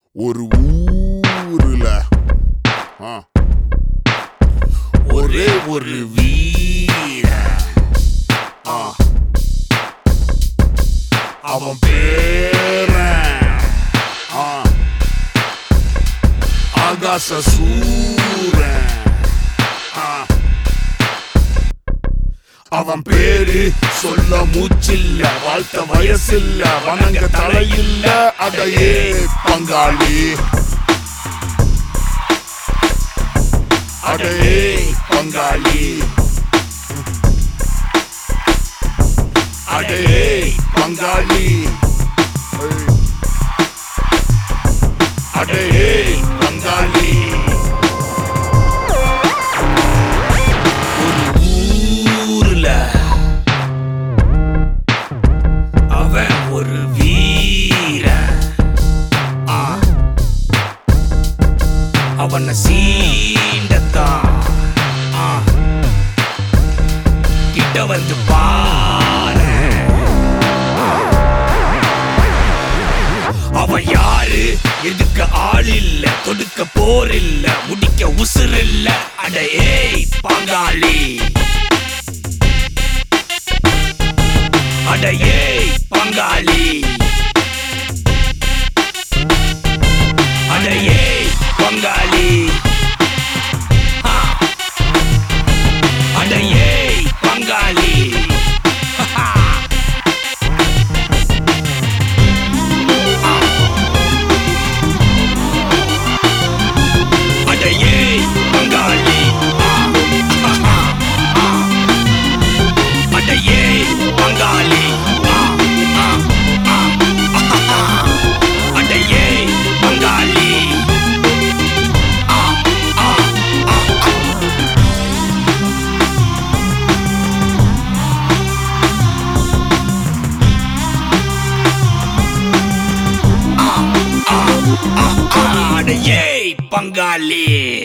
ஒரு ஊருல ஆ. ஒரே ஒரு வீர ஆ. அவன் பேர ஆகாச சூரன் ஆ. அவன் பேரு சொல்ல மூச்சில்ல வாழ்த்த வயசில்ல வணங்க தலையில்ல அதையே பங்காளி அடையே பங்காளி அடையே பங்காளி அடையே பங்காளி ஒரு ஊர்ல அவன் ஒரு வீரன் ஆ. அவனை சீண்டத்தான் ஆ. கிட்ட வந்து பாரு அவன் யாரு எதுக்க ஆள் இல்ல தொடுக்க போர் இல்ல முடிக்க உசுர் இல்ல அட ஏய் பங்காளி அட ஏய் பங்காளி அட ஏய் பங்காளி ஆ. அட ஏய் பங்காளி அட ஏய் பங்காளி ஆ. ஆ. அட ஏய் பங்காளி ஆ. ஆ. ஆ. அட ஏய் பங்காளி ஆ. ஆ. ஆ. அட ஏய் பங்காளி